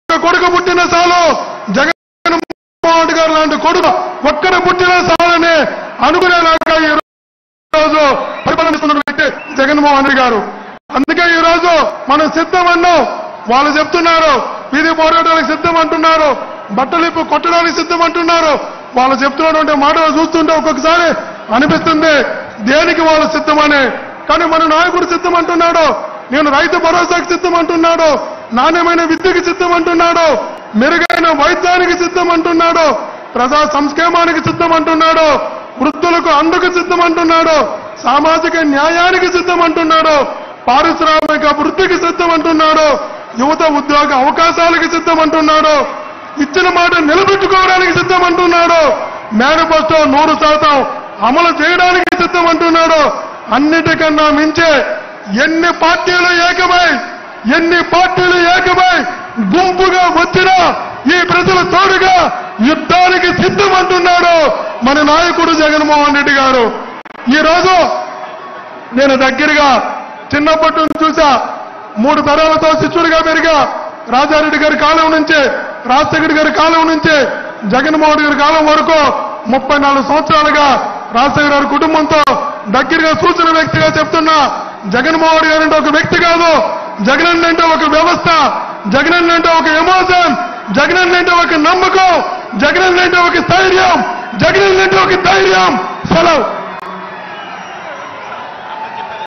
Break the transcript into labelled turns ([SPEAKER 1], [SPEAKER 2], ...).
[SPEAKER 1] కొడుకు పుట్టిన చాలు జగన్మోహన్ రెడ్డి గారు లాంటి కొడుకు ఒక్కరు పుట్టిన చాలని అనుకునేలాగా ఈ రోజు పరిపాలనిస్తున్న వ్యక్తి జగన్మోహన్ రెడ్డి గారు అందుకే ఈ రోజు మనం సిద్ధం అన్నాం వాళ్ళు చెప్తున్నారు వీధి పోరాటానికి సిద్ధం అంటున్నారు బట్టలిప్పు కొట్టడానికి సిద్ధం అంటున్నారు వాళ్ళు చెప్తున్నటువంటి మాటలు చూస్తుంటే ఒక్కొక్కసారి అనిపిస్తుంది దేనికి వాళ్ళు సిద్ధమని కానీ మన నాయకుడు సిద్ధం అంటున్నాడు నేను రైతు భరోసాకి సిద్ధం అంటున్నాడు నాణ్యమైన విద్యకి సిద్ధం అంటున్నాడు మెరుగైన వైద్యానికి సిద్ధం అంటున్నాడు ప్రజా సంక్షేమానికి సిద్ధం అంటున్నాడు వృద్ధులకు అందుకు సిద్ధం అంటున్నాడు సామాజిక న్యాయానికి సిద్ధం అంటున్నాడు పారిశ్రామిక వృద్ధికి సిద్ధం అంటున్నాడు యువత ఉద్యోగ అవకాశాలకి సిద్ధం అంటున్నాడు ఇచ్చిన మాట నిలబెట్టుకోవడానికి సిద్ధం అంటున్నాడు మేనిఫెస్టో నూరు శాతం అమలు చేయడానికి సిద్ధం అంటున్నాడు అన్నిటికన్నా మించే ఎన్ని పార్టీలు ఏకమై ఎన్ని పార్టీలు ఏకమై గుంపుగా వచ్చినా ఈ ప్రజలు తోడుగా యుద్ధానికి సిద్ధం అంటున్నాడు మన నాయకుడు జగన్మోహన్ రెడ్డి గారు ఈ రోజు నేను దగ్గరగా చిన్నప్పటి నుంచి చూసా మూడు తరాలతో శిష్యుడిగా పెరిగా రాజారెడ్డి గారి కాలం నుంచి రాజశేఖర్ గారి కాలం నుంచి జగన్మోహన్ గారి కాలం వరకు ముప్పై నాలుగు సంవత్సరాలుగా రాజశేఖర్ గారి కుటుంబంతో దగ్గరగా చూసిన వ్యక్తిగా చెప్తున్నా జగన్మోహన్ గారు అంటే ఒక వ్యక్తి కాదు జగన్ అంటే ఒక వ్యవస్థ జగన్ అంటే ఒక ఎమోషన్ జగన్ అంటే ఒక నమ్మకం జగన్ అంటే ఒక స్థైర్యం జగన్ అంటే ఒక ధైర్యం సెలవు